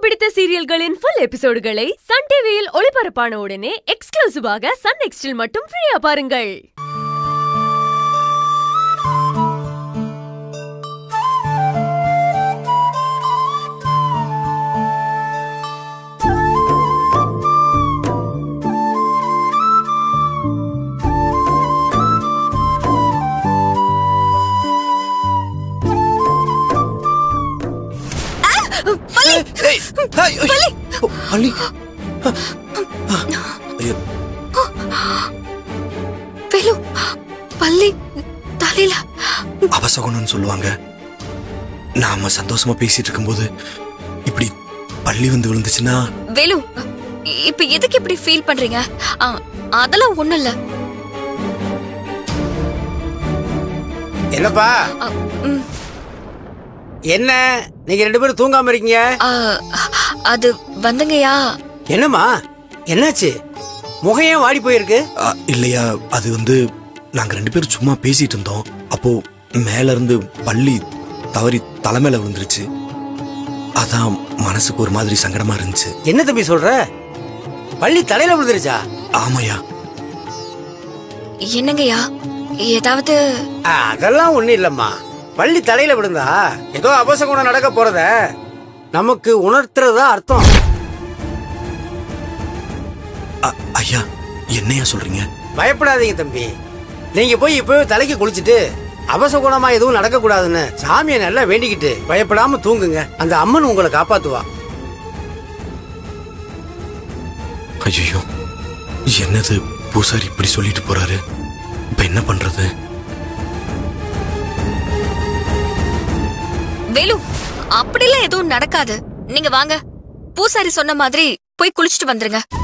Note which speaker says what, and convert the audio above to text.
Speaker 1: பிடித்த சீரியல்களின் full எபிசோடுகளை Sun டிவியில் ஒளிபரப்பான உடனே எக்ஸ்க்ளூசிவாக சன் நெக்ஸ்டில் மட்டும் ஃப்ரீயா பாருங்கள்
Speaker 2: ஏய், ஏய், ஏய். ஓ, பள்ளி ஐயோ,
Speaker 3: வேலு பள்ளி தலையில
Speaker 2: அபசகுணம்னு சொல்லுவாங்க நாம சந்தோஷமா பேசிட்டு இருக்கும்போது இப்படி பள்ளி வந்து விழுந்துச்சுன்னா
Speaker 3: வேலு இப்ப எதுக்கு இப்படி ஃபீல் பண்றீங்க ஆ, அதெல்லாம் ஒண்ணும் இல்ல
Speaker 4: என்னப்பா
Speaker 3: ஆ, ம்,
Speaker 4: என்ன நீங்க ரெண்டு பேரும் தூங்காம இருக்கீங்க
Speaker 3: ஆ, அது வந்துங்கய்யா
Speaker 4: என்னம்மா என்னாச்சு முகம் ஏன் வாடி போயிருக்கு
Speaker 2: ஆ, இல்லையா அது வந்து நாங்க ரெண்டு பேரும் சும்மா பேசிட்டு இருந்தோம் அப்போ மேல இருந்து பள்ளி தவறி தலைமையில விழுந்துருச்சு அதான் மனசுக்கு ஒரு மாதிரி சங்கடமா இருந்துச்சு
Speaker 4: என்ன தம்பி சொல்ற பள்ளி தலையில விழுந்துருச்சா
Speaker 2: ஆமாயா
Speaker 3: என்னங்கய்யா ஏதாவது
Speaker 4: ஆ, அதெல்லாம் ஒண்ணும் இல்லம்மா பள்ளி தலையில விழுந்தா ஏதோ அபசகுணம் நடக்க போறத நமக்கு உணர்த்துறதா அர்த்தம்
Speaker 2: அ- ஐயா என்னையா சொல்றீங்க
Speaker 4: பயப்படாதீங்க தம்பி நீங்க போய் இப்பவே தலைக்கு குளிச்சுட்டு அபசகுணமா எதுவும் நடக்க கூடாதுன்னு சாமியை நல்லா வேண்டிக்கிட்டு பயப்படாம தூங்குங்க அந்த அம்மன் உங்களை காப்பாத்துவா
Speaker 2: ஐயோ என்னது பூசாரி இப்படி சொல்லிட்டு போறாரு இப்ப என்ன பண்றது
Speaker 3: வேலு அப்படிலாம் எதுவும் நடக்காது நீங்க வாங்க பூசாரி சொன்ன மாதிரி போய் குளிச்சுட்டு வந்துருங்க